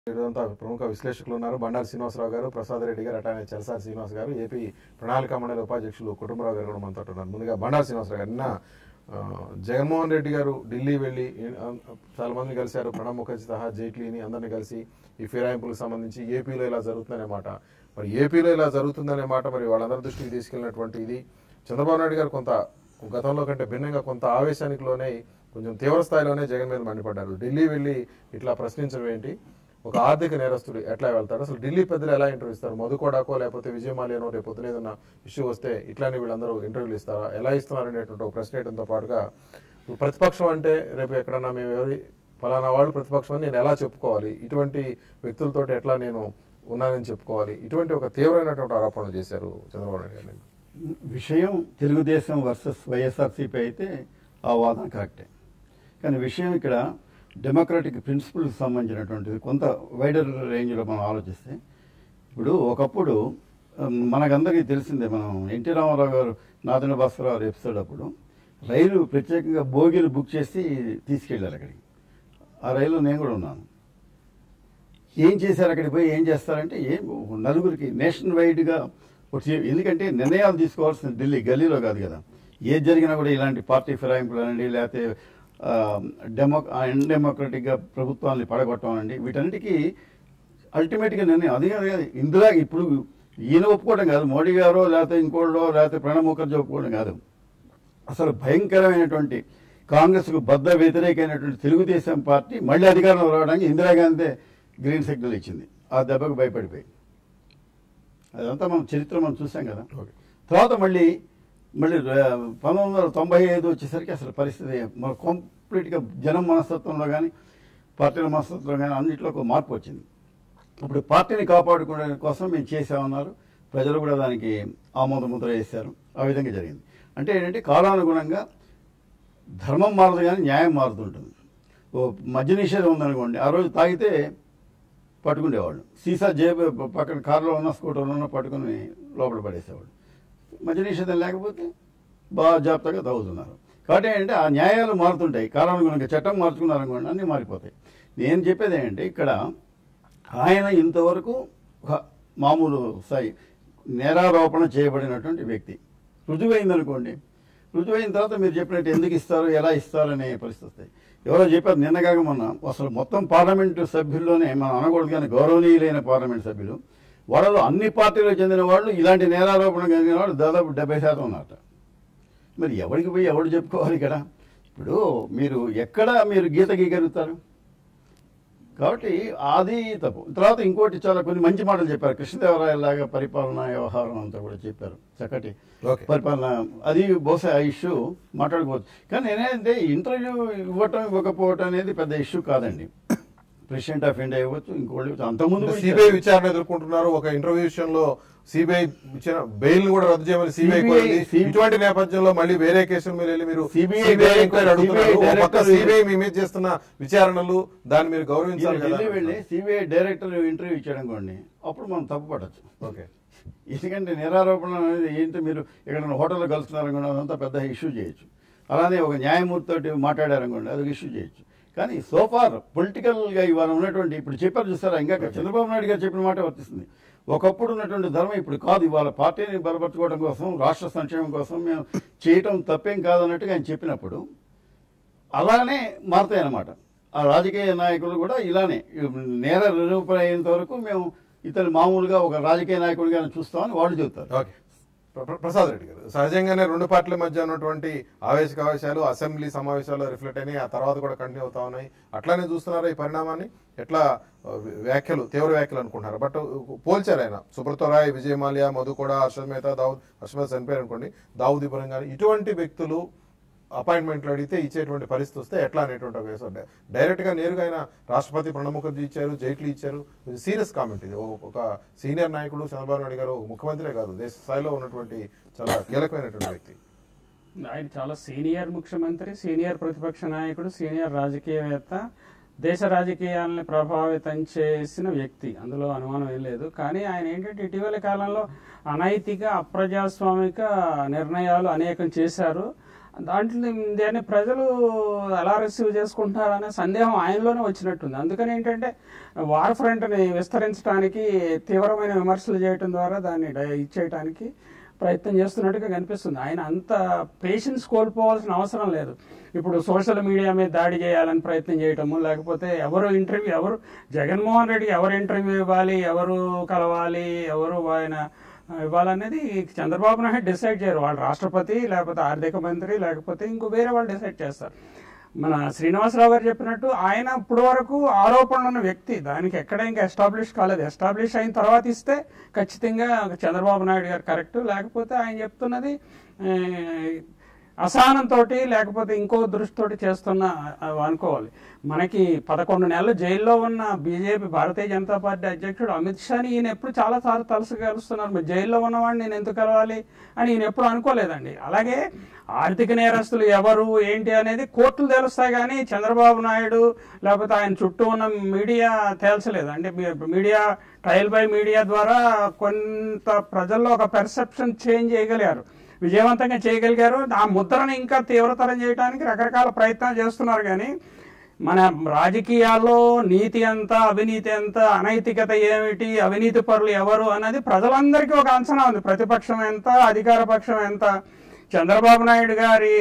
ఇదంతా ప్రముఖ విశ్లేషకులు ఉన్నారు బండారు శ్రీనివాసరావు గారు ప్రసాద్ రెడ్డి గారు అట్లానే చలసారి శ్రీనివాస్ గారు ఏపీ ప్రణాళిక మండలి ఉపాధ్యక్షులు కుటుంబరావు గారు కూడా మనతో ఉన్నారు ముందుగా బండారు శ్రీనివాసరావు గారు నిన్న ఆ, జగన్మోహన్ రెడ్డి గారు ఢిల్లీ వెళ్ళి ఆ, చాలా మంది కలిశారు ప్రణబ్ ముఖర్జీ సహా జైట్లీని అందరినీ కలిసి ఈ ఫిరాయింపులకు సంబంధించి ఏపీలో ఇలా జరుగుతుందనే మాట మరి ఏపీలో ఇలా జరుగుతుందనే మాట మరి వాళ్ళందరి దృష్టికి తీసుకెళ్ళినటువంటి ఇది చంద్రబాబు నాయుడు గారు కొంత గతంలో కంటే భిన్నంగా కొంత ఆవేశానికి లోనే కొంచెం తీవ్ర స్థాయిలోనే జగన్ మీద మండిపడ్డారు ఢిల్లీ వెళ్ళి ఇట్లా ప్రశ్నించడం ఏంటి ఒక ఆర్థిక నేరస్తుడు ఎట్లా వెళ్తాడు అసలు ఢిల్లీ పెద్దలు ఎలా ఇంటర్వ్యూ ఇస్తారు మధుకోడాకో లేకపోతే విజయమాల్యనో రేపు పొద్దున ఏదైనా ఇష్యూ వస్తే ఇట్లానే వీళ్ళందరూ ఇంటర్వ్యూలు ఇస్తారా ఎలా ఇస్తున్నారు అనేటువంటి ఒక ప్రశ్న వేయడంతో పాటుగా ఇప్పుడు ప్రతిపక్షం అంటే రేపు ఎక్కడన్నా మేము ఎవరి ఫలానా వాళ్ళు ప్రతిపక్షం అని నేను ఎలా చెప్పుకోవాలి ఇటువంటి వ్యక్తులతో ఎట్లా నేను ఉన్నానని చెప్పుకోవాలి ఇటువంటి ఒక తీవ్రమైనటువంటి ఆరోపణలు చేశారు చంద్రబాబు నాయుడు గారు విషయం తెలుగుదేశం వర్సెస్ వైఎస్ఆర్సీపీ అయితే ఆ వాదన కరెక్టే కానీ విషయం ఇక్కడ డెమోక్రటిక్ ప్రిన్సిపల్కి సంబంధించినటువంటిది కొంత వైడర్ రేంజ్లో మనం ఆలోచిస్తే ఇప్పుడు ఒకప్పుడు ఉమ్, మనకందరికీ తెలిసిందే మనం ఎన్టీ రామారావు గారు నాదన భాస్కరరావు గారు ఎపిసోడ్ అప్పుడు రైలు ప్రత్యేకంగా బోగీలు బుక్ చేసి తీసుకెళ్ళారు అక్కడికి ఆ రైలు నేను కూడా ఉన్నాను ఏం చేశారు అక్కడికి పోయి ఏం చేస్తారంటే ఏం నలుగురికి నేషన్ వైడ్గా ఒకటి ఎందుకంటే నిర్ణయాలు తీసుకోవాల్సిన ఢిల్లీ గల్లీలో కాదు కదా ఏది జరిగినా కూడా ఇలాంటి పార్టీ ఫిరాయింపులు అనండి లేకపోతే ఆ, డెమో అన్డెమోక్రటిక్గా ప్రభుత్వాన్ని పడగొట్టమనండి వీటన్నిటికీ అల్టిమేట్గా నిర్ణయం అది కాదు కదా ఇందులో ఇప్పుడు ఈయన ఒప్పుకోవడం కాదు మోడీ గారో లేకపోతే ఇంకోళ్ళో లేకపోతే ప్రణబ్ ముఖర్జీ ఒప్పుకోవడం కాదు అసలు భయంకరమైనటువంటి కాంగ్రెస్కు బద్ద వ్యతిరేకమైనటువంటి తెలుగుదేశం పార్టీ మళ్ళీ అధికారంలో రావడానికి ఇందిరాగాంధీ గ్రీన్ సిగ్నల్ ఇచ్చింది ఆ దెబ్బకు భయపడిపోయి అదంతా మనం చరిత్ర మనం చూసాం కదా ఓకే తర్వాత మళ్ళీ మళ్ళీ ర- పంతొమ్మిది వందల తొంభై ఐదు వచ్చేసరికి అసలు పరిస్థితి మన కంప్లీట్గా జనం మనస్తత్వంలో కానీ పార్టీల మనస్తత్వంలో కానీ అన్నింటిలో ఒక మార్పు వచ్చింది ఇప్పుడు పార్టీని కాపాడుకునే కోసం మేము చేసామన్నారు ప్రజలు కూడా దానికి ఆమోద ముద్ర వేశారు ఆ విధంగా జరిగింది అంటే ఏంటంటే కాలానుగుణంగా ధర్మం మారదు కానీ న్యాయం మారుతుంటుంది ఓ మద్య నిషేధం ఉందనుకోండి ఆ రోజు తాగితే పట్టుకునేవాళ్ళు సీసా జేబు పక్కన కారులో ఉన్న స్కూటర్లో ఉన్న పట్టుకుని లోపల పడేసేవాళ్ళు మద్య నిషేధం లేకపోతే బాగా జాగ్రత్తగా తాగుతున్నారు కాబట్టి ఏంటంటే ఆ న్యాయాలు మారుతుంటాయి కాలానుగుణంగా చట్టం మార్చుకున్నారనుకోండి అన్నీ మారిపోతాయి నేను చెప్పేది ఏంటంటే ఇక్కడ ఆయన ఇంతవరకు ఒక మామూలు స్థాయి నేరారోపణ చేయబడినటువంటి వ్యక్తి రుజువైందనుకోండి రుజువైన తర్వాత మీరు చెప్పినట్టు ఎందుకు ఇస్తారు ఎలా ఇస్తారు అనే పరిస్థితి వస్తాయి ఎవరో చెప్పారు నిన్నగాక మొన్న అసలు మొత్తం పార్లమెంటు సభ్యుల్లోనే మనం అనకూడదు కానీ గౌరవనీయులైన పార్లమెంట్ సభ్యులు వాళ్ళలో అన్ని పార్టీలకు చెందిన వాళ్ళు ఇలాంటి నేరారోపణ కలిగిన వాళ్ళు దాదాపు డెబ్బై శాతం ఉన్నారట మరి ఎవరికి పోయి ఎవరు చెప్పుకోవాలి ఇక్కడ ఇప్పుడు మీరు ఎక్కడ మీరు గీత గీయగలుగుతారు కాబట్టి అది తప్పు తర్వాత ఇంకోటి చాలా కొన్ని మంచి మాటలు చెప్పారు కృష్ణదేవరాయలాగా పరిపాలన వ్యవహారం అంతా కూడా చెప్పారు చక్కటి ఓకే పరిపాలన అది బహుశా ఆ ఇష్యూ మాట్లాడుకోవచ్చు కానీ నేనేంటే ఇంటర్వ్యూ ఇవ్వటం ఇవ్వకపోవటం అనేది పెద్ద ఇష్యూ కాదండి ప్రెసిడెంట్ ఆఫ్ ఇండియా ఇవ్వచ్చు ఇంకోటి ఇవ్వచ్చు. అంతకుముందు కూడా సిబిఐ విచారణ ఎదుర్కొంటున్నారు ఒక ఇంటర్వ్యూ విషయంలో సిబిఐ ఇచ్చిన బెయిల్ కూడా రద్దు చేయమని సిబిఐ CBI కోరింది CBI ఇటువంటి నేపథ్యంలో మళ్ళీ వేరే కేసుల మీద వెళ్ళి మీరు CBI సిబిఐ ఎంక్వైరీ CBI అడుగుతున్నారు ఒక పక్క డైరెక్టర్ సిబిఐ మీ మీద చేస్తున్న విచారణలు దాన్ని మీరు గౌరవించాలి ఈయన కదా ఢిల్లీ వెళ్ళి సిబిఐ డైరెక్టర్ ఇంటర్వ్యూ ఇచ్చాడు అనుకోండి అప్పుడు మనం తప్పు పడచ్చు ఓకే ఎందుకంటే నేరారోపణ అనేది ఏంటి మీరు ఇక్కడ హోటల్లో కలుస్తున్నారనుకోండి అదంతా పెద్ద ఇష్యూ చేయొచ్చు అలానే ఒక న్యాయమూర్తి తోటి మాట్లాడారనుకోండి అదొక ఇష్యూ చేయొచ్చు కానీ సోఫార్ పొలిటికల్గా ఇవాళ ఉన్నటువంటి ఇప్పుడు చెప్పారు చూస్తారా ఇంకా చంద్రబాబు నాయుడు గారు చెప్పిన మాట వర్తిస్తుంది ఒకప్పుడు ఉన్నటువంటి ధర్మం ఇప్పుడు కాదు ఇవాళ పార్టీని బలపరచుకోవడం కోసం రాష్ట్ర సంక్షేమం కోసం మేము చేయటం తప్పేం కాదన్నట్టుగా ఆయన చెప్పినప్పుడు అలానే మారుతాయి అన్నమాట ఆ రాజకీయ నాయకులు కూడా ఇలానే నేర నిరూపణ అయ్యేంత వరకు మేము ఇతను మామూలుగా ఒక రాజకీయ నాయకుడిగా చూస్తామని వాళ్ళు చెబుతారు ఓకే ప్ర- ప్ర- ప్రసాద్ రెడ్డి గారు సహజంగానే రెండు పార్టీల మధ్య ఉన్నటువంటి ఆవేశకావేశాలు అసెంబ్లీ సమావేశాల్లో రిఫ్లెక్ట్ అయినాయి ఆ తర్వాత కూడా కంటిన్యూ అవుతా ఉన్నాయి అట్లానే చూస్తున్నారా ఈ పరిణామాన్ని ఎట్లా ఆ, వ్యాఖ్యలు తీవ్ర వ్యాఖ్యలు అనుకుంటున్నారు బట్ పోల్చారు ఆయన సుబ్రత రాయ్ విజయ్ మాల్యా మధు కూడా హర్షద్ మేహతా దావుద్ హర్షద్ మేహతా చనిపోయారు అనుకోండి దావుద్ ఇబ్రహం గాని ఇటువంటి వ్యక్తులు అపాయింట్మెంట్లు అడిగితే ఇచ్చేటువంటి పరిస్థితి వస్తే ఎట్లా అనేటువంటి ఒక కేసు. డైరెక్ట్ గా నేరుగా ఆయన రాష్ట్రపతి ప్రణబ్ ముఖర్జీ ఇచ్చారు జైట్లీ ఇచ్చారు సీరియస్ కామెంట్ ఇది ఓ- ఒక సీనియర్ నాయకుడు చంద్రబాబు నాయుడు గారు ముఖ్యమంత్రే కాదు దేశ స్థాయిలో ఉన్నటువంటి చాలా కీలకమైనటువంటి వ్యక్తి ఆయన చాలా సీనియర్ ముఖ్యమంత్రి సీనియర్ ప్రతిపక్ష నాయకుడు సీనియర్ రాజకీయవేత్త దేశ రాజకీయాలను ప్రభావితం చేసిన వ్యక్తి అందులో అనుమానం ఏం లేదు కానీ ఆయన ఏంటంటే ఇటీవల కాలంలో అనైతిక అప్రజాస్వామిక నిర్ణయాలు అనేకం చేశారు దాంట్లో దాన్ని ప్రజలు ఎలా రిసీవ్ చేసుకుంటున్నారనే సందేహం ఆయనలోనే వచ్చినట్టుంది అందుకని ఏంటంటే వార్ ఫ్రంట్ని విస్తరించడానికి తీవ్రమైన విమర్శలు చేయడం ద్వారా దాన్ని డై- ఇచ్చేయటానికి ప్రయత్నం చేస్తున్నట్టుగా కనిపిస్తుంది ఆయన అంత పేషెన్స్ కోల్పోవాల్సిన అవసరం లేదు ఇప్పుడు సోషల్ మీడియా మీద దాడి చేయాలని ప్రయత్నం చేయటము లేకపోతే ఎవరు ఇంటర్వ్యూ ఎవరు జగన్మోహన్ రెడ్డి ఎవరు ఇంటర్వ్యూ ఇవ్వాలి ఎవరు కలవాలి ఎవరు ఆయన ఇవ్వాలనేది చంద్రబాబు నాయుడు డిసైడ్ చేయరు వాళ్ళు రాష్ట్రపతి లేకపోతే ఆర్థిక మంత్రి లేకపోతే ఇంకో వేరే వాళ్ళు డిసైడ్ చేస్తారు మన శ్రీనివాసరావు గారు చెప్పినట్టు ఆయన ఇప్పుడు వరకు ఆరోపణలు ఉన్న వ్యక్తి దానికి ఎక్కడ ఇంకా ఎస్టాబ్లిష్ కాలేదు ఎస్టాబ్లిష్ అయిన తర్వాత ఇస్తే ఖచ్చితంగా చంద్రబాబు నాయుడు గారు కరెక్ట్ లేకపోతే ఆయన చెప్తున్నది ఆ, అసహనంతో లేకపోతే ఇంకో దృష్టితోటి చేస్తున్న ఆ, అనుకోవాలి మనకి పదకొండు నెలలు జైల్లో ఉన్న బీజేపీ భారతీయ జనతా పార్టీ అధ్యక్షుడు అమిత్ షాని ఈయన ఎప్పుడు చాలా సార్లు తలసు కలుస్తున్నారు మరి జైల్లో ఉన్నవాడిని నేను ఎందుకు కలవాలి అని ఈయన ఎప్పుడు అనుకోలేదండి అలాగే ఆర్థిక నేరస్తులు ఎవరు ఏంటి అనేది కోర్టులు తెలుస్తాయి కానీ చంద్రబాబు నాయుడు లేకపోతే ఆయన చుట్టూ ఉన్న మీడియా తేల్చలేదు అంటే మీ- మీడియా ట్రయల్ బై మీడియా ద్వారా కొంత ప్రజల్లో ఒక పెర్సెప్షన్ చేంజ్ చేయగలిగారు విజయవంతంగా చేయగలిగారు ఆ ముద్రను ఇంకా తీవ్రతరం చేయడానికి రకరకాల ప్రయత్నాలు చేస్తున్నారు కానీ మన రాజకీయాల్లో నీతి ఎంత అవినీతి ఎంత అనైతికత ఏమిటి అవినీతి పరులు ఎవరు అన్నది ప్రజలందరికీ ఒక అంచనా ఉంది ప్రతిపక్షం ఎంత అధికార పక్షం ఎంత చంద్రబాబు నాయుడు గారి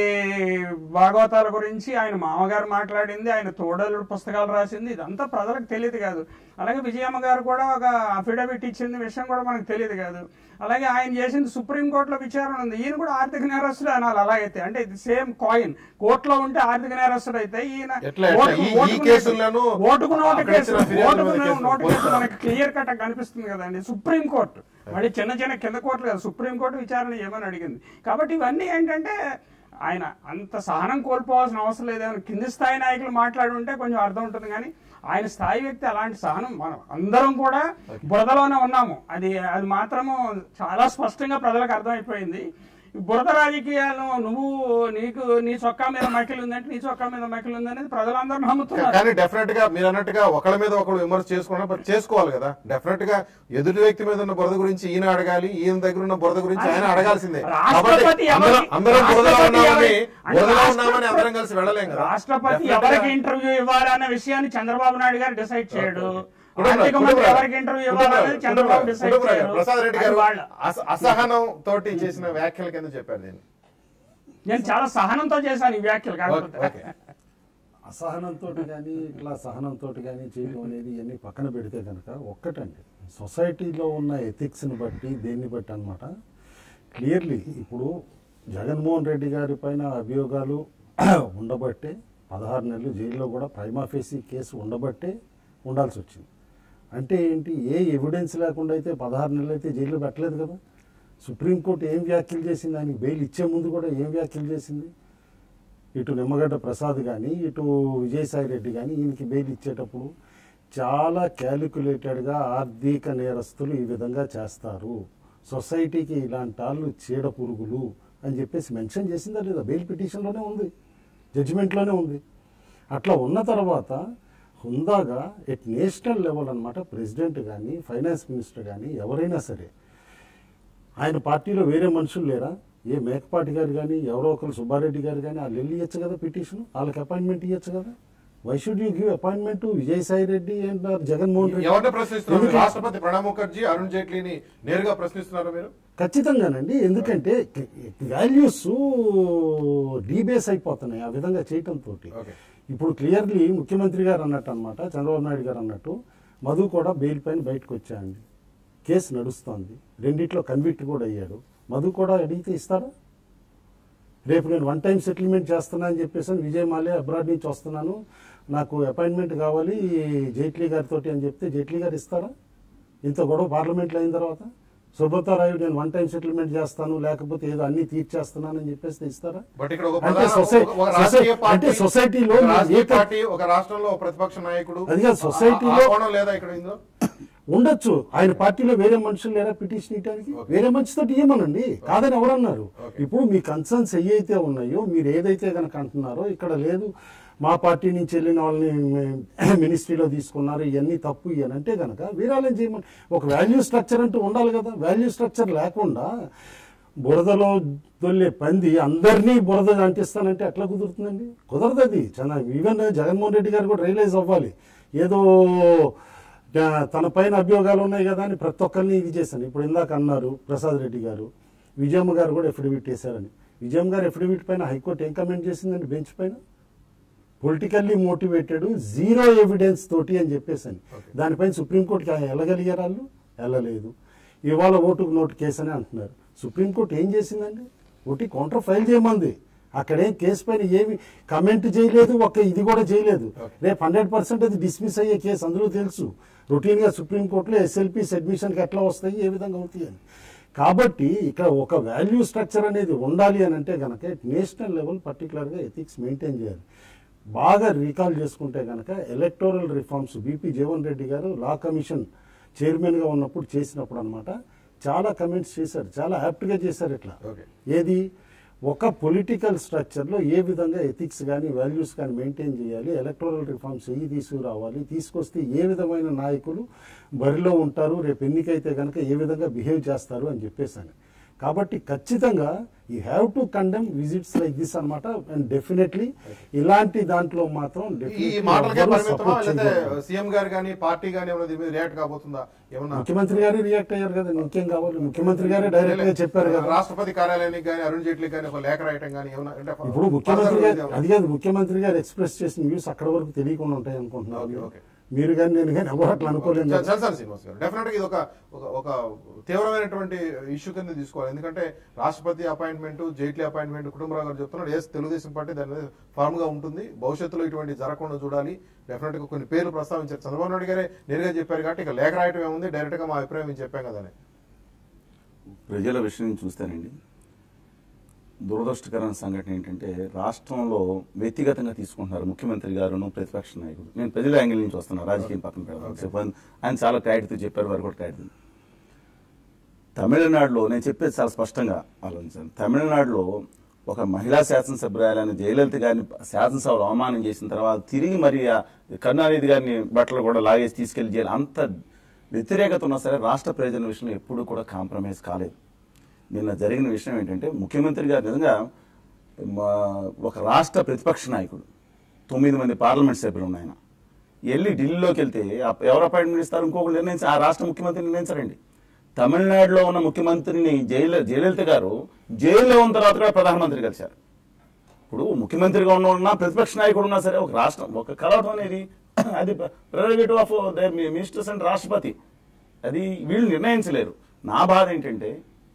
భాగవతాల గురించి ఆయన మామగారు మాట్లాడింది ఆయన తోడలు పుస్తకాలు రాసింది ఇదంతా ప్రజలకు తెలియదు కాదు అలాగే విజయమ్మ గారు కూడా ఒక అఫిడవిట్ ఇచ్చింది విషయం కూడా మనకు తెలియదు కాదు అలాగే ఆయన చేసింది సుప్రీంకోర్టులో విచారణ ఉంది ఈయన కూడా ఆర్థిక నేరస్తుడు అనాలి అలాగైతే అంటే ఇది సేమ్ కాయిన్ కోర్టులో ఉంటే ఆర్థిక నేరస్తుడు అయితే ఈయన ఎట్లా, ఎట్లా? ఓటుకు- ఈ- ఈ ఓటుకు కేసుల్లోనూ ఓటుకు నోటు అక్కడ కేసు ఇచ్చిన ఫిర్యాదుల ఓటుకు మీద కేసులు నోటు కేసు పోతారా? మనకి క్లియర్ కట్ కనిపిస్తుంది కదండి సుప్రీం కోర్టు మళ్ళీ చిన్న చిన్న కింద కోర్టులు కదా సుప్రీం కోర్టు విచారణ చేయమని అడిగింది కాబట్టి ఇవన్నీ ఏంటంటే ఆయన అంత సహనం కోల్పోవాల్సిన అవసరం లేదేమో కింది స్థాయి నాయకులు మాట్లాడి ఉంటే కొంచెం అర్థం ఉంటుంది కానీ ఆయన స్థాయి వ్యక్తి అలాంటి సహనం మనం అందరం కూడా బురదలోనే ఉన్నాము అది అది మాత్రము చాలా స్పష్టంగా ప్రజలకు అర్థమైపోయింది ఈ బురద రాజకీయాలు నువ్వు నీకు నీ చొక్కా మీద మకిలి ఉందంటే నీ చొక్కా మీద మకిలి ఉందనేది ప్రజలందరూ నమ్ముతున్నారు కానీ డెఫినెట్ గా మీరు అన్నట్టుగా ఒకళ్ళ మీద ఒకళ్ళు విమర్శ చేసుకోవడం చేసుకోవాలి కదా డెఫినెట్ గా ఎదుటి వ్యక్తి మీద ఉన్న బురద గురించి ఈయన అడగాలి ఈయన దగ్గర ఉన్న బురద గురించి ఆయన అడగాల్సిందే రాష్ట్రపతి కాబట్టి ఎవరి- అందరం- అందరం బురదలో రాష్ట్రపతి ఉన్నామని ఎవరి- అంటే బురదలో రాష్ట్ర- ఉన్నామని అందరం కలిసి వెళ్ళలేం కదా రాష్ట్రపతి Definitely ఎవరికి గా- ఇంటర్వ్యూ ఇవ్వాలనే విషయాన్ని చంద్రబాబు నాయుడు గారు డిసైడ్ చేయడు కుటుంబరావు, ఆర్థిక మంత్రి కుటుంబరావు, ఎవరికి ఇంటర్వ్యూ ఇవ్వాలనేది కుటుంబరావు, చంద్రబాబు డిసైడ్ కుటుంబరావు గారు, చేయరు ప్రసాద్ రెడ్డి అది గారు వాళ్ళ అస- అసహనం తోటి చేసిన వ్యాఖ్యల కింద చెప్పారు దీన్ని నేను చాలా సహనంతో చేశాను ఈ వ్యాఖ్యలు ఓకే, కాకపోతే ఓకే. అసహనంతో కానీ ఇట్లా సహనంతో కానీ చేయడం అనేది ఇవన్నీ పక్కన పెడితే కనుక ఒక్కటండి సొసైటీలో ఉన్న ఎథిక్స్ని బట్టి దేన్ని బట్టి అనమాట క్లియర్లీ ఇప్పుడు జగన్మోహన్ రెడ్డి గారి పైన అభియోగాలు ఉండబట్టే పదహారు నెలలు జైల్లో కూడా ప్రైమాఫేసీ కేసు ఉండబట్టే ఉండాల్సి వచ్చింది అంటే ఏంటి ఏ ఎవిడెన్స్ లేకుండా అయితే పదహారు నెలలు అయితే జైల్లో పెట్టలేదు కదా సుప్రీంకోర్టు ఏం వ్యాఖ్యలు చేసింది ఆయనకి బెయిల్ ఇచ్చే ముందు కూడా ఏం వ్యాఖ్యలు చేసింది ఇటు నిమ్మగడ్డ ప్రసాద్ కానీ ఇటు విజయసాయి రెడ్డి కానీ ఈయనకి బెయిల్ ఇచ్చేటప్పుడు చాలా క్యాలిక్యులేటెడ్గా ఆర్థిక నేరస్తులు ఈ విధంగా చేస్తారు సొసైటీకి ఇలాంటి వాళ్ళు చీడ పురుగులు అని చెప్పేసి మెన్షన్ చేసిందా లేదా బెయిల్ పిటిషన్లోనే ఉంది జడ్జిమెంట్లోనే ఉంది అట్లా ఉన్న తర్వాత హుందాగా ఎట్ నేషనల్ లెవెల్ అన్నమాట ప్రెసిడెంట్ కానీ ఫైనాన్స్ మినిస్టర్ కానీ ఎవరైనా సరే ఆయన పార్టీలో వేరే మనుషులు లేరా ఏ మేకపాటి గారు కానీ ఎవరో ఒకరు సుబ్బారెడ్డి గారు కానీ వాళ్ళు వెళ్ళి ఇవ్వచ్చు కదా పిటిషన్ వాళ్ళకి అపాయింట్మెంట్ ఇవ్వచ్చు కదా why should you give appointment Vijayasai Reddy and Jaganmohan Reddy ఎవరిని ప్రశ్నిస్తున్నారు ఎందుకంటే- రాష్ట్రపతి ప్రణబ్ ముఖర్జీ అరుణ్ జైట్లీని నేరుగా ప్రశ్నిస్తున్నారు మీరు ఖచ్చితంగానండి ఎందుకంటే వాల్యూస్ డీబేస్ అయిపోతున్నాయి ఆ విధంగా చేయటంతో Okay. ఇప్పుడు క్లియర్లీ ముఖ్యమంత్రి గారు అన్నట్టు అనమాట చంద్రబాబు నాయుడు గారు అన్నట్టు మధు కూడా బెయిల్ పైన బయటకు వచ్చాయండి కేసు నడుస్తోంది రెండిట్లో కన్విక్ట్ కూడా అయ్యాడు మధు కూడా అడిగితే ఇస్తారా రేపు నేను వన్ టైం సెటిల్మెంట్ చేస్తున్నా అని చెప్పేసి అని విజయ్ మాల్యా అబ్రాడ్ నుంచి వస్తున్నాను నాకు అపాయింట్మెంట్ కావాలి జైట్లీ గారితో అని చెప్తే జైట్లీ గారు ఇస్తారా ఇంత గొడవ పార్లమెంట్లో అయిన తర్వాత సుబ్రతారాయు నేను వన్ టైం సెటిల్మెంట్ చేస్తాను లేకపోతే ఏదో అన్ని తీర్చేస్తున్నానని చెప్పేసి ఇస్తారా బట్ ఇక్కడ ఒక అంటే ప్రధాన- సొసై- ఒక- ఒక రాజకీయ సొసై- పార్టీ అంటే సొసైటీలో ఒక రాజకీయ ఏ క- పార్టీ ఒక రాష్ట్రంలో ఒక ప్రతిపక్ష నాయకుడు అది కాదు, ఆ- సొసైటీలో- ఆ కోణం లేదా ఇక్కడ ఇందులో ఉండొచ్చు ఆయన పార్టీలో వేరే మనుషులు లేరా పిటిషన్ ఇవ్వడానికి Okay. వేరే మనిషితో ఇవ్వమనండి కాదని ఎవరన్నారు Okay. ఇప్పుడు మీ కన్సర్న్స్ ఏవైతే ఉన్నాయో మీరు ఏదైతే కనుక అంటున్నారో ఇక్కడ లేదు మా పార్టీ నుంచి వెళ్ళిన వాళ్ళని మే- మినిస్ట్రీలో తీసుకున్నారు ఇవన్నీ తప్పు ఇవన్నీ అంటే కనుక వీరాలని చేయమని ఒక వాల్యూ స్ట్రక్చర్ అంటూ ఉండాలి కదా వాల్యూ స్ట్రక్చర్ లేకుండా బురదలో దొల్లే పంది అందరినీ బురద అంటిస్తానంటే ఎట్లా కుదురుతుందండి కుదరదు అది చాలా ఈవెన్ జగన్మోహన్ రెడ్డి గారు కూడా రియలైజ్ అవ్వాలి ఏదో ఆ, తన పైన అభియోగాలు ఉన్నాయి కదా అని ప్రతి ఒక్కరిని ఇది చేశాను ఇప్పుడు ఇందాక అన్నారు ప్రసాద్ రెడ్డి గారు విజయమ్మ గారు కూడా ఎఫిడవిట్ వేశారని విజయమ్మ గారు ఎఫిడవిట్ పైన హైకోర్టు ఏం కమెంట్ చేసిందండి బెంచ్ పైన పొలిటికల్లీ మోటివేటెడ్ జీరో ఎవిడెన్స్ తోటి అని చెప్పేసాను దానిపైన సుప్రీంకోర్టుకి ఆయన వెళ్ళగలిగారు వాళ్ళు వెళ్ళలేదు ఇవాళ ఓటుకు నోటు కేసు అని అంటున్నారు సుప్రీంకోర్టు ఏం చేసిందండి ఒకటి కౌంటర్ ఫైల్ చేయమంది అక్కడేం కేసు పైన ఏమి కమెంట్ చేయలేదు ఒక్క ఇది కూడా చేయలేదు రేపు హండ్రెడ్ పర్సెంట్ అది డిస్మిస్ అయ్యే కేసు అందులో తెలుసు రొటీన్గా సుప్రీంకోర్టులో ఎస్ఎల్పీస్ అడ్మిషన్కి ఎట్లా వస్తాయి ఏ విధంగా అవుతాయి అని కాబట్టి ఇక్కడ ఒక వాల్యూ స్ట్రక్చర్ అనేది ఉండాలి అని అంటే కనుక నేషనల్ లెవెల్ పర్టికులర్గా ఎథిక్స్ మెయింటైన్ చేయాలి బాగా రీకాల్ చేసుకుంటే కనుక electoral reforms BP Jeevan Reddy garu law commission చైర్మన్గా ఉన్నప్పుడు చేసినప్పుడు అనమాట చాలా కమెంట్స్ చేశారు చాలా యాప్ట్గా చేశారు ఇట్లా ఓకే ఏది ఒక పొలిటికల్ స్ట్రక్చర్లో ఏ విధంగా ఎథిక్స్ కానీ వాల్యూస్ కానీ మెయింటైన్ చేయాలి ఎలక్టోరల్ రిఫార్మ్స్ ఏ తీసుకురావాలి తీసుకొస్తే ఏ విధమైన నాయకులు బరిలో ఉంటారు రేపు ఎన్నికైతే కనుక ఏ విధంగా బిహేవ్ చేస్తారు అని చెప్పేసాను కాబట్టి ఖచ్చితంగా you have to condemn visits like this అన్నమాట అండ్ డెఫినెట్లీ ఇలాంటి దాంట్లో మాత్రం ఈ definitely మాటలకే ఎవరు పరిమితమా support లేకపోతే చేయకూడదు. సీఎం గారు కానీ పార్టీ కానీ ఏమైనా దీని మీద రియాక్ట్ కాబోతుందా ఏమన్నా ముఖ్యమంత్రి గారు రియాక్ట్ అయ్యారు కదా ఇంకేం కావాలి ముఖ్యమంత్రి గారే డైరెక్ట్ గా చెప్పారు కదా రాష్ట్రపతి కార్యాలయానికి కానీ అరుణ్ జైట్లీకి కానీ ఒక లేఖ రాయటం కానీ ఏమన్నా అంటే ఇప్పుడు ముఖ్యమంత్రి గారు ఫర్దర్ అది కాదు ముఖ్యమంత్రి గారు ఎక్స్ప్రెస్ చేసిన వ్యూస్ అక్కడ వరకు తెలియకుండా ఉంటాయి ఓకే, అనుకుంటున్నాను ఓకే. మీరు కానీ నేను కానీ ఎవరు అట్లా అనుకోలేదు కదా. చల్సాని శ్రీనివాస్ గారు డెఫినెట్ గా ఇది ఒక ఒక ఒక తీవ్రమైనటువంటి ఇష్యూ కింద తీసుకోవాలి ఎందుకంటే రాష్ట్రపతి అపాయింట్మెంట్ జైట్లీ అపాయింట్మెంట్ కుటుంబరావు గారు చెప్తున్నారు ఎస్ తెలుగుదేశం పార్టీ దాని మీద ఫార్మ్ గా ఉంటుంది భవిష్యత్తులో ఇటువంటి జరగకుండా చూడాలి డెఫినెట్ గా కొన్ని పేర్లు ప్రస్తావించారు చంద్రబాబు నాయుడు గారే నేరుగా చెప్పారు కాబట్టి ఇక లేఖ రాయటం ఏముంది డైరెక్ట్ గా మా అభిప్రాయం మేము చెప్పాం కదా అని. ప్రజల విషయం చూస్తానండి దురదృష్టకరమైన సంఘటన ఏంటంటే రాష్ట్రంలో వ్యక్తిగతంగా తీసుకుంటున్నారు ముఖ్యమంత్రి గారును ప్రతిపక్ష నాయకుడు నేను ప్రజల యాంగిల్ నుంచి వస్తున్నాను రాజకీయం పక్కన పెడతాను చెప్పాను ఆయన చాలా క్లారిటీతో చెప్పారు వారు కూడా క్లారిటీ తమిళనాడులో నేను చెప్పేది చాలా స్పష్టంగా ఆలోచించాను తమిళనాడులో ఒక మహిళా శాసనసభ్యురాలని జయలలిత గారిని శాసనసభలో అవమానం చేసిన తర్వాత తిరిగి మరి ఆ కరుణానిధి గారిని బట్టలు కూడా లాగేసి తీసుకెళ్లి జైలు అంత వ్యతిరేకత ఉన్నా సరే రాష్ట్ర ప్రయోజన విషయంలో ఎప్పుడూ కూడా కాంప్రమైజ్ కాలేదు నిన్న జరిగిన విషయం ఏంటంటే ముఖ్యమంత్రి గారు నిజంగా మా- ఒక రాష్ట్ర ప్రతిపక్ష నాయకుడు తొమ్మిది మంది పార్లమెంట్ సభ్యులు ఉన్నాయి ఆయన వెళ్ళి ఢిల్లీలోకి వెళ్తే ఆ- ఎవరు అపాయింట్మెంట్ ఇస్తారు ఇంకొకరు నిర్ణయించి ఆ రాష్ట్ర ముఖ్యమంత్రి నిర్ణయించారండి తమిళనాడులో ఉన్న ముఖ్యమంత్రిని జైలు జయలలిత గారు జైల్లో ఉన్న తర్వాత కూడా ప్రధానమంత్రి కలిశారు ఇప్పుడు ముఖ్యమంత్రిగా ఉన్న ఉన్నా ప్రతిపక్ష నాయకుడు ఉన్నా సరే ఒక రాష్ట్రం ఒక కలవడం అనేది అది ప్రెరగేటివ్ ఆఫ్ మినిస్టర్స్ అండ్ రాష్ట్రపతి అది వీళ్ళు నిర్ణయించలేరు నా బాధ ఏంటంటే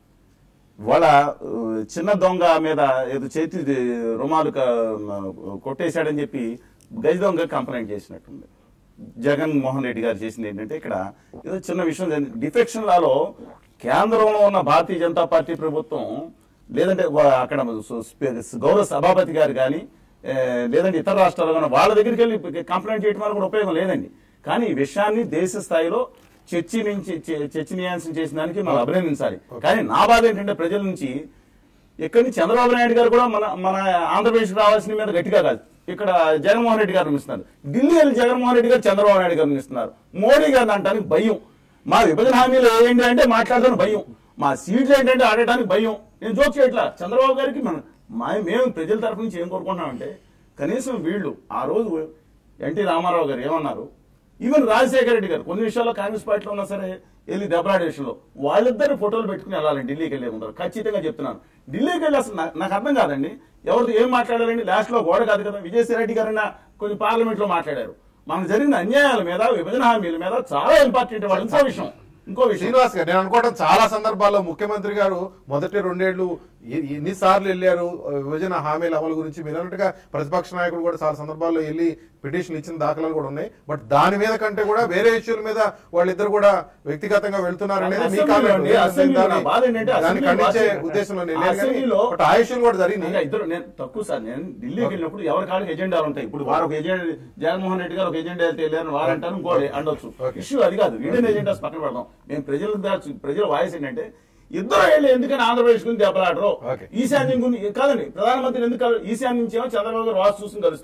వాళ్ళ ఆ, చిన్న దొంగ మీద ఏదో చేతి రుమాలు క- కొట్టేశాడని చెప్పి గజ దొంగ కంప్లైంట్ చేసినట్టుంది జగన్ మోహన్ రెడ్డి గారు చేసింది ఏంటంటే ఇక్కడ ఏదో చిన్న విషయం జరిగింది. డిఫెక్షన్ లాలో కేంద్రంలో ఉన్న భారతీయ జనతా పార్టీ ప్రభుత్వం లేదంటే వా- అక్కడ సు- స్పీ- గౌరవ సభాపతి గారు కానీ ఏ, లేదంటే ఇతర రాష్ట్రాల్లో కానీ వాళ్ళ దగ్గరికి వెళ్ళి కంప్లైంట్ చేయడం వల్ల కూడా ఉపయోగం లేదండి కానీ ఈ విషయాన్ని దేశ స్థాయిలో చర్చి నుంచి చ- చర్చనీయాంశం చేసిన దానికి మనం అభినందించాలి కానీ నా బాధ ఏంటంటే ప్రజల నుంచి ఇక్కడి నుంచి చంద్రబాబు నాయుడు గారు కూడా మన మన ఆంధ్రప్రదేశ్ రావాల్సిన మీద గట్టిగా కాదు ఇక్కడ జగన్మోహన్ రెడ్డి గారు నిలుస్తున్నారు ఢిల్లీ వెళ్ళి జగన్మోహన్ రెడ్డి గారు చంద్రబాబు నాయుడు గారు నిలుస్తున్నారు మోడీ గారు అంటానికి భయం మా విభజన హామీలు ఏంటి అంటే మాట్లాడడానికి భయం మా సీట్లు ఏంటంటే ఆడటానికి భయం నేను జోక్ చేయట్లా చంద్రబాబు గారికి మన మా మేము ప్రజల తరఫు నుంచి ఏం కోరుకుంటున్నామంటే కనీసం వీళ్ళు ఆ రోజు ఎన్టీ రామారావు గారు ఏమన్నారు ఈవెన్ రాజశేఖర రెడ్డి గారు కొన్ని విషయాల్లో కాంగ్రెస్ పార్టీలో ఉన్నా సరే వెళ్ళి దెబ్బలాడే విషయంలో వాళ్ళిద్దరు ఫోటోలు పెట్టుకుని వెళ్ళాలండి ఢిల్లీకి వెళ్ళే ఉంటారు ఖచ్చితంగా చెప్తున్నాను ఢిల్లీకి వెళ్ళి అసలు నా- నాకు అర్థం కాదండి ఎవరితో ఏం మాట్లాడారండి లాస్ట్ లో గోడ కాదు కదా విజయసాయి రెడ్డి గారన్న కొన్ని పార్లమెంట్ లో మాట్లాడారు మనకు జరిగిన అన్యాయాల మీద విభజన హామీల మీద చాలా ఇంపార్టెంట్ వాళ్ళు ఇంకో విషయం ఇంకో విషయం శ్రీనివాస్ గారు నేను అనుకోవడం చాలా సందర్భాల్లో ముఖ్యమంత్రి గారు మొదటి రెండేళ్లు ఎ- ఎన్నిసార్లు వెళ్ళారు ఆ, విభజన హామీల అమలు గురించి మీరు అన్నట్టుగా ప్రతిపక్ష నాయకుడు కూడా చాలా సందర్భాల్లో వెళ్ళి పిటిషన్ ఇచ్చిన దాఖలాలు కూడా ఉన్నాయి బట్ దాని మీద కంటే కూడా వేరే ఇష్యూల మీద వాళ్ళిద్దరు కూడా వ్యక్తిగతంగా వెళ్తున్నారు అనేది మీ అసెంబ్లీలో కామెంట్ అండి, అసెంబ్లీలో నా బాధ ఏంటంటే దాన్ని అసెంబ్లీ ఖండించే వాచ్ ఉద్దేశంలో నేను ఆ లేను కానీ, అసెంబ్లీలో బట్ ఆ ఇష్యూలు కూడా ఇంకా జరిగినాయి ఇద్దరు నేను తక్కువ సార్ నేను ఢిల్లీకి వెళ్ళినప్పుడు ఎవరి కాళ్ళకి ఎజెండాలు ఉంటాయి ఇప్పుడు వారు ఒక ఎజెండా జగన్మోహన్ రెడ్డి గారు ఒక ఎజెండా వెళ్తే వెళ్ళారు వారు అంటారు ఇంకోటి అండొచ్చు Okay. ఇష్యూ అది కాదు ఇండియన్ ఎజెండాస్ పక్కన పెడదాం మేము ప్రజలకు దా- ప్రజల వాయిస్ ఏంటంటే ఇద్దరు వెళ్ళి ఎందుకని ఆంధ్రప్రదేశ్ గురించి దెబ్బలాడరు Okay. ఈశాన్యం గురించి కాదండి ప్రధానమంత్రి ఎందుకు కలు- ఈశాన్యం నుంచి ఏమో చంద్రబాబు గారు వాసు చూసుకుని కలుస్తారు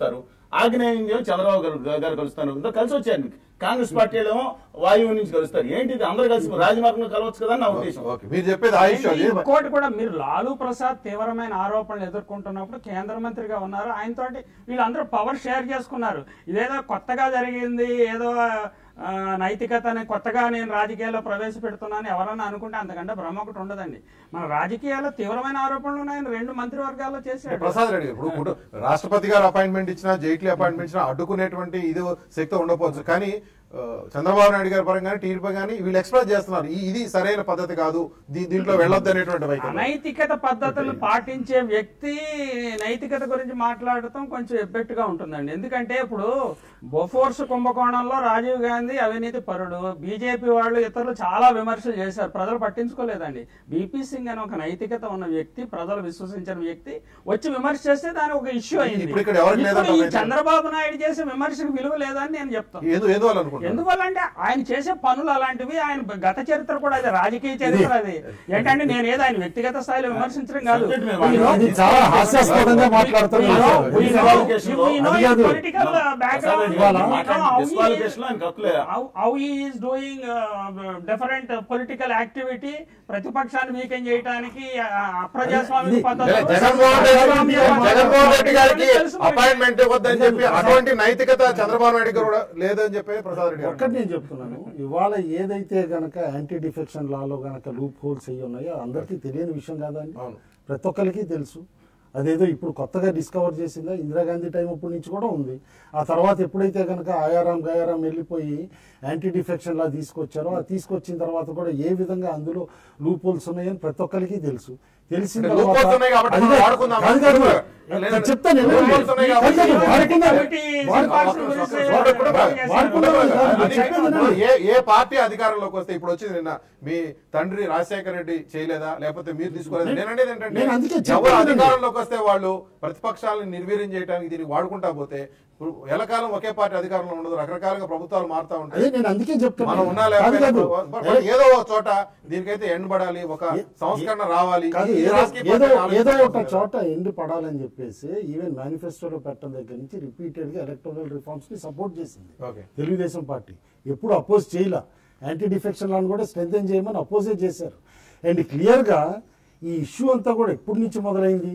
ఆగ్నేయం ఏమో చంద్రబాబు గారు గారు కలుస్తారు ఇద్దరు కలిసి వచ్చారు కాంగ్రెస్ పార్టీ ఏమో వాయువు నుంచి కలుస్తారు ఏంటి ఇది అందరూ కలిసి రాజమార్గంలో కలవచ్చు కదా అని నా ఉద్దేశం ఓకే మీరు చెప్పేది ఆయుష్ అది ఇంకోటి కూడా మీరు లాలూ ప్రసాద్ తీవ్రమైన ఆరోపణలు ఎదుర్కొంటున్నప్పుడు కేంద్ర మంత్రిగా ఉన్నారు ఆయనతోటి వీళ్ళందరూ పవర్ షేర్ చేసుకున్నారు ఇదేదో కొత్తగా జరిగింది ఏదో ఆ, నైతికతని కొత్తగా నేను రాజకీయాల్లో ప్రవేశపెడుతున్నాను ఎవరన్నా అనుకుంటే అంతకంటే భ్రమ ఒకటి ఉండదండి మన రాజకీయాల్లో తీవ్రమైన ఆరోపణలు ఉన్నాయని రెండు మంత్రివర్గాల్లో చేశాడు ప్రసాద్ రెడ్డి గారు ఇప్పుడు కుటు- రాష్ట్రపతి గారు అపాయింట్మెంట్ ఇచ్చినా జైట్లీ అపాయింట్మెంట్ ఇచ్చినా అడ్డుకునేటువంటి ఇది శక్తి ఉండకపోవచ్చు కానీ ఆ, చంద్రబాబు నాయుడు గారి పరంగా కానీ టీడీపీ కానీ వీళ్ళు ఎక్స్ప్రెస్ చేస్తున్నారు ఈ- ఇది సరైన పద్ధతి కాదు దీ- దీంట్లో వెళ్ళొద్దు అనేటువంటి వైఖరి అనైతికత పద్ధతులు పాటించే వ్యక్తి నైతికత గురించి మాట్లాడటం కొంచెం ఎబ్బెట్టుగా ఉంటుందండి ఎందుకంటే ఇప్పుడు బొఫోర్స్ కుంభకోణంలో రాజీవ్ గాంధీ అవినీతి పరుడు బీజేపీ వాళ్ళు ఇతరులు చాలా విమర్శలు చేశారు ప్రజలు పట్టించుకోలేదండి బీపీ సింగ్ అని ఒక నైతికత ఉన్న వ్యక్తి ప్రజలు విశ్వసించిన వ్యక్తి వచ్చి విమర్శ చేస్తే దాని ఒక ఇష్యూ అయింది ఇప్పుడు ఇక్కడ ఎవరికి ఇప్పుడు లేదంటావు ఈ అయితే? చంద్రబాబు నాయుడు చేసే విమర్శకు విలువ లేదని నేను చెప్తాను ఏదో ఏదో వాళ్ళు అనుకుంటారు ఎందువల్ల అంటే ఆయన చేసే పనులు అలాంటివి ఆయన గత చరిత్ర కూడా అది రాజకీయ చరిత్ర అది ఏంటంటే నేను ఏదో ఆయన వ్యక్తిగత స్థాయిలో విమర్శించడం కాదు Subject మీద We know- ఇది చాలా హాస్యాస్పదంగా మాట్లాడుతున్నారు. We know- we know- Disqualification లో we know అది his కాదు. political background. ఇవాళ We know how he is- disqualification ఆయన హక్కులే how how he is doing different political activity ప్రతిపక్షాన్ని వీకెన్ చేయడానికి అప్రజాస్వామిక ఇది- పద్ధతులు జగన్మోహన్ రెడ్డి ప్రజాస్వామ్య జగన్మోహన్ రెడ్డి గారికి తెలుసు మనకి. అపాయింట్మెంట్ ఇవ్వద్దని చెప్పి అటువంటి నైతికత చంద్రబాబు నాయుడు గారు కూడా లేదని చెప్పి ప్రసాద్ రెడ్డి గారు ఒక్కటి నేను చెప్తున్నాను ఇవాళ ఏదైతే గనక యాంటీ డిఫెక్షన్ లాలో గనక లూప్ హోల్స్ అయ్యి ఉన్నాయో అందరికీ తెలియని విషయం కాదండి అవును. ప్రతి ఒక్కరికి తెలుసు అదేదో ఇప్పుడు కొత్తగా డిస్కవర్ చేసిందా ఇందిరాగాంధీ టైం అప్పటి నుంచి కూడా ఉంది ఆ తర్వాత ఎప్పుడైతే కనుక ఆయారాం గయారాం వెళ్ళిపోయి యాంటీ డిఫెక్షన్ లా తీసుకొచ్చారో ఆ తీసుకొచ్చిన తర్వాత కూడా ఏ విధంగా అందులో లూప్ హోల్స్ ఉన్నాయని ప్రతి ఒక్కరికి తెలుసు తెలిసిన అంటే తర్వాత- loopholes ఉన్నాయి కాబట్టి మనం అదే- వాడుకుందాం. కాదు కాదు. లేదంటే చెప్తాను నేను. loopholes ఉన్నాయి కాబట్టి కాదు కాదు, వాడుకుందాం. కమిటీ సిఫార్సుల గురించి వాడు కూడా కాదు. వాడుకుందాం. అది చెప్పేది ఏ ఏ పార్టీ అధికారంలోకి వస్తే ఇప్పుడు వచ్చింది నిన్న మీ తండ్రి రాజశేఖర రెడ్డి చేయలేదా లేకపోతే మీరు తీసుకోలేదా నేను అనేది ఏంటంటే నేను అందుకే ఎవరు చెప్పాను. అధికారంలోకి వస్తే వాళ్ళు ప్రతిపక్షాలను నిర్వీర్యం చేయడానికి దీన్ని వాడుకుంటా పోతే ఇప్పుడు ఎలకాలం ఒకే పార్టీ అధికారంలో ఉండదు రకరకాలుగా ప్రభుత్వాలు మారుతా అదే ఉంటాయి నేను అందుకే చెప్తాను మనం ఉన్నా కాదు లేకపోయినా కాదు. బట్ బట్ ఏదో ఒక చోట దీనికైతే ఎండ్ పడాలి ఒక సంస్కరణ రావాలి కాదు ఈ ఏదో రాజకీయ ఏదో పార్టీలు ఏదో ఒక ఆలోచిస్తారు. చోట ఎండ్ పడాలని చెప్పేసి ఈవెన్ మేనిఫెస్టోలో పెట్టడం దగ్గర నుంచి రిపీటెడ్ గా ఎలక్టోరల్ రిఫార్మ్స్ ని సపోర్ట్ చేసింది ఓకే తెలుగుదేశం పార్టీ ఎప్పుడు అపోజ్ చేయలే యాంటీ డిఫెక్షన్ లాను కూడా స్ట్రెంగ్ చేయమని అపోజే చేశారు అండ్ క్లియర్ గా ఈ ఇష్యూ అంతా కూడా ఎప్పటి నుంచి మొదలైంది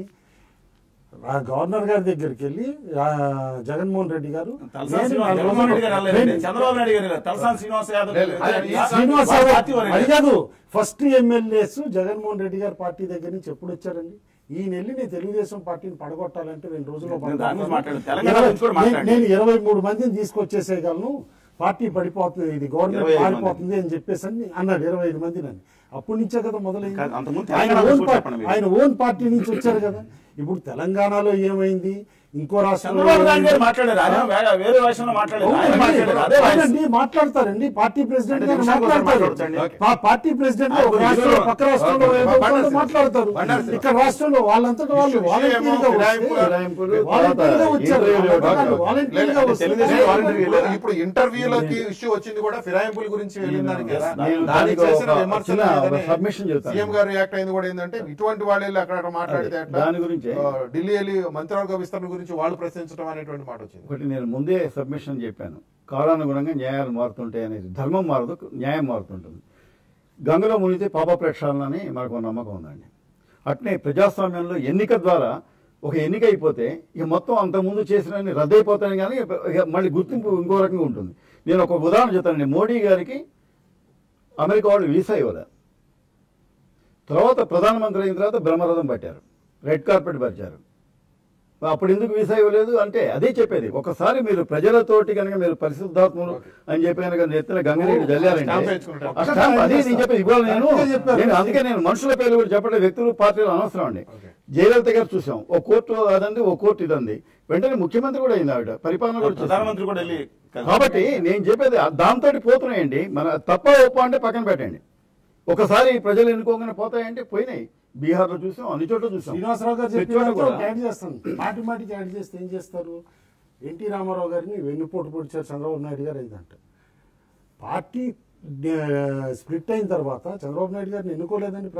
ఆ గవర్నర్ గారి దగ్గరికి వెళ్ళి ఆ, జగన్మోహన్ రెడ్డి గారు తలసాని నేను నాలుగు జగన్మోహన్ రెడ్డి గారు వెళ్ళలేదండి. నేను- చంద్రబాబు నాయుడు గారు వెళ్ళారు. తలసాని శ్రీనివాస యాదవ్ లేదు, గారు ఆయన ఈ శ్రీనివాస్ వాళ్ళ యాదవ్ పార్టీ వారు అది వెళ్ళారు. కాదు ఫస్ట్ ఎమ్మెల్యేస్ జగన్మోహన్ రెడ్డి గారి పార్టీ దగ్గర నుంచి ఎప్పుడు వచ్చారండి ఈ నెల్లి నేను తెలుగుదేశం పార్టీని పడగొట్టాలంటే రెండు రోజుల్లో నేను దాని గురించి మాట్లాడాను. పడగొడతాను. తెలంగాణ గురించి కూడా నేను- మాట్లాడండి. నేను ఇరవై మూడు మందిని తీసుకొచ్చేసేయగలను పార్టీ పడిపోతుంది ఇది గవర్నమెంట్ 25 మంది. మారిపోతుంది అని చెప్పేసి అని అన్నాడు ఇరవై ఐదు మందిని అని అప్పటి నుంచే కదా మొదలైంది కాదు, అంతకుముందు ఆయన తెలంగాణ ఓన్ గురించి పా- చెప్పండి మీరు. ఆయన ఓన్ పార్టీ నుంచి వచ్చారు కదా ఇప్పుడు తెలంగాణలో ఏమైంది ఇంకో రాష్ట్రంలో చంద్రబాబు నాయుడు గారు ఏమైంది? మాట్లాడారు ఆయన వేరే- వేరే భాషలో మాట్లాడారు ఆయన అవునండి. మాట్లాడారు అదే వాయిస్. అవునండి, మాట్లాడతారండి పార్టీ ప్రెసిడెంట్ అంటే గారు నిమిషానికి ఒకసారి మాట్లాడతారు మాట్లాడొచ్చండి. పా- పార్టీ ప్రెసిడెంట్ ఆయన ఒక కొన్ని రాష్ట్రంలో విషయాలు- పక్క రాష్ట్రంలో ఓకే, ఏదో బండారు కొంత శ్రీ- మాట్లాడతారు బండారు శ్రీ- ఇక్కడ రాష్ట్రంలో వాళ్ళంతటా వాళ్ళు ఇష్యూ వాలంటీర్గా ఏమో వస్తే ఫిరాయింపుల- ఫిరాయింపులు, వాలంటీర్గా తర్వాత వచ్చారు ఇంటర్వ్యూలు వాళ్ళు ఇవ్వడం. వాలంటీర్గా లేదు, వస్తే తెలుగుదేశం లేదు, వాలంటీర్ ఇప్పుడు- వెళ్ళారా? ఇప్పుడు ఇంటర్వ్యూలకి ఇష్యూ వచ్చింది కూడా ఫిరాయింపుల గురించి వెళ్ళిందని కదా నేను దానికి దానికి చేసిన ఒక విమర్శలు చిన్న ఒక లేదని submission చెప్తాను. సీఎం గారు రియాక్ట్ అయింది కూడా ఏంటంటే ఇటువంటి వాళ్ళు వెళ్ళి అక్కడ అక్కడ మాట్లాడితే ఎట్లా? దాని గురించే. ఆ, ఢిల్లీ వెళ్ళి మంత్రివర్గ విస్తరణ గురించి వాళ్ళు ప్రశ్నించడం అనేటువంటి మాట వచ్చింది ఒకటి నేను ముందే సబ్మిషన్ చెప్పాను కాలానుగుణంగా న్యాయాలు మారుతుంటాయి అనేది ధర్మం మారదు న్యాయం మారుతుంటుంది గంగలో మునిగితే పాప ప్రక్షాళన అని మనకు ఒక నమ్మకం ఉందండి అట్నే ప్రజాస్వామ్యంలో ఎన్నిక ద్వారా ఒక ఎన్నిక అయిపోతే ఇక మొత్తం అంతకుముందు చేసిన రద్దయిపోతాయి కానీ ఇక మళ్ళీ గుర్తింపు ఇంకో రకంగా ఉంటుంది నేను ఒక ఉదాహరణ చెప్తానండి మోడీ గారికి అమెరికా వాళ్ళు వీసా ఇవ్వలే తర్వాత ప్రధానమంత్రి అయిన తర్వాత బ్రహ్మరథం పట్టారు రెడ్ కార్పెట్ పరిచారు అప్పుడు ఎందుకు వీసా ఇవ్వలేదు అంటే అదే చెప్పేది ఒకసారి మీరు ప్రజలతోటి కనుక మీరు పరిశుద్ధాత్మలు అని చెప్పి కనుక నెత్తిన గంగనీరు స్టాంప్ జల్లారంటే వేసుకుంటారు. ఆ స్టాంప్ అదే నేను చెప్పేది ఇవాళ నేను అందుకే చెప్పారు. నేను అందుకే నేను మనుషుల పేర్లు కూడా చెప్పడం వ్యక్తులు పార్టీలు అనవసరం అండి జయలలిత గారు చూసాం ఓ కోర్టు అదండి ఓ కోర్టు ఇదండి వెంటనే ముఖ్యమంత్రి కూడా అయింది ఆవిడ పరిపాలన కూడా చేసింది. ప్రధానమంత్రి కూడా వెళ్ళి కలిసి- కాబట్టి నేను చెప్పేది దాంతో పోతున్నాయండి మన తప్ప ఒప్ప అంటే పక్కన పెట్టండి ఒకసారి ప్రజలు ఎన్నుకోగానే పోతాయంటే పోయినాయి బీహార్లో చూసాం అన్ని చోట్ల చూసాం శ్రీనివాసరావు గారు ప్రతి చోట చెప్పిన కూడా యాడ్ చేస్తాను మాటి మాటికి యాడ్ చేస్తే ఏం చేస్తారు ఎన్టీ రామారావు గారిని వెన్నుపోటు పొడిచారు చంద్రబాబు నాయుడు గారు అయిందంట పార్టీ స్ప్లిట్ అయిన తర్వాత చంద్రబాబు నాయుడు గారిని ఎన్నుకోలేదండి ప్రజలు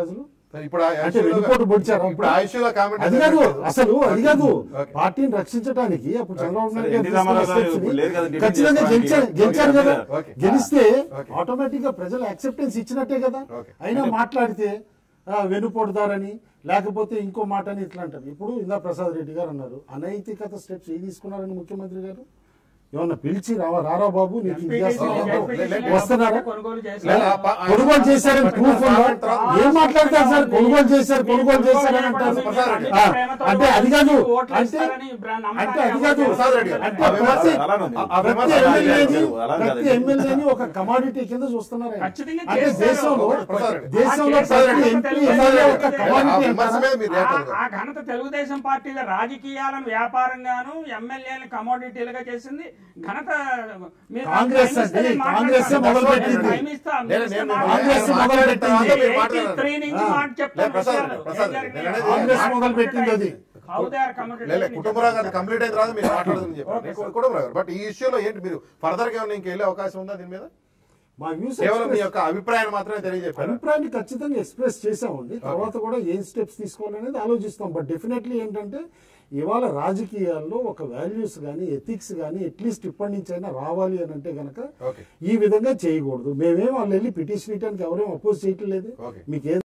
ఇప్పుడు ఆ అంటే issue లో- వెనుకోటు పొడిచారా ఇప్పుడు ఆ issue లో comment అది కాదు చేయట్లేదు. అసలు అది కాదు Okay. పార్టీని రక్షించడానికి అప్పుడు చంద్రబాబు సరే, నాయుడు గారు ఎన్టీ రామారావు గారు తీసుకున్న ఇప్పుడు లేదు కదా, steps ని డిఫెండ్ ఖచ్చితంగా చేసుకోవడానికి. గెలిచారు గెలిచారు ఓకే, కదా ఓకే. గెలిస్తే ఓకే. ఆటోమేటిక్ గా ప్రజలు యాక్సెప్టెన్స్ ఇచ్చినట్టే కదా ఓకే. అయినా మాట్లాడితే ఆ, వెనుపోటుదారని లేకపోతే ఇంకో మాట అని ఇట్లా అంటారు ఇప్పుడు ఇందా ప్రసాద్ రెడ్డి గారు అన్నారు అనైతికత స్టెప్స్ ఏ తీసుకున్నారని ముఖ్యమంత్రి గారు ఏమన్నా పిలిచి రావా రారా బాబు నీకు ఇది చేస్తున్నాను అన్నావు. వస్తున్నారా కొనుగోలు లేదా చేస్తారు ఆ ప- ఆ- కొనుగోలు చేశారని ప్రూఫ్ ఉందా ఏం మాట్లాడతారు సార్ కొనుగోలు చేశారు కొనుగోలు చేశారని అంటారు ఆ, అంటే అది కాదు అంటే అంటే అది కాదు ప్రసాద్ రెడ్డి గారు, అంటే ఆ విమర్శ- ప్రతి అలానే ఉంది. ఆ ప్రతి విమర్శ ఎమ్మెల్యేని అలా కాదు. ప్రతి ఎమ్మెల్యేని ఒక కమాడిటీ కింద చూస్తున్నారు ఆయన. ఖచ్చితంగా అంటే చేశారు. దేశంలో ప్రసాద్ రెడ్డి. దేశంలో ఆ చేశారు. ప్రతి ఎంపీ ప్రసాద్ ఎమ్మెల్యే రెడ్డి. ఒక ఆ కమాడిటీ విమర్శ అంటారా? మీద మీరు రియాక్ట్ ఆ- అవ్వదు. ఆ ఘనత తెలుగుదేశం పార్టీల రాజకీయాలను వ్యాపారంగాను ఎమ్మెల్యేలను కమోడిటీలుగా చేసింది ఘనత మీరు కాంగ్రెస్ టైం ఇస్తే అండి, నేను కాంగ్రెస్ మాట్లాడతాను. మొదలుపెట్టింది. టైం ఇస్తా, నేను- మీరు ఇస్తే నేను- మాట్లాడతాను. కాంగ్రెస్ నేను మొదలుపెట్టింది. మాట్లాడతాను, మీరు 83 నుంచి ఆ. మాట చెప్తాను లేదు, ప్రసాద్ విషయాలు. రెడ్డి, ప్రసాద్ ఏం రెడ్డి. జరిగింది? నేను కాంగ్రెస్ మాట మొదలుపెట్టింది అది. How they are committed లేదు అని కుటుంబరావు గారు చెప్తాను. కంప్లీట్ అయిన తర్వాత మీరు మాట్లాడదని చెప్పారు ఓకే, సార్. కుటుంబరావు గారు బట్ ఈ ఇష్యూలో ఏంటి మీరు ఫర్దర్ గా ఏమైనా ఇంకెళ్ళే అవకాశం ఉందా దీని మీద మా వ్యూస్ కేవలం మీ ఎక్స్ప్రెస్ యొక్క అభిప్రాయాన్ని మాత్రమే తెలియజెప్పారు అభిప్రాయాన్ని ఖచ్చితంగా ఎక్స్ప్రెస్ చేసామండి తర్వాత కూడా ఏం స్టెప్స్ తీసుకోవాలనేది ఆలోచిస్తాం బట్ డెఫినెట్లీ ఏంటంటే ఇవాళ రాజకీయాల్లో ఒక వాల్యూస్ కానీ ఎథిక్స్ కానీ అట్లీస్ట్ ఇప్పటి నుంచి అయినా రావాలి అని అంటే గనక ఓకే ఈ విధంగా చేయకూడదు మేమేం వాళ్ళు వెళ్ళి పిటిషన్ ఇయటానికి ఎవరేం అపోజ్ చేయట్లేదు ఓకే. మీకు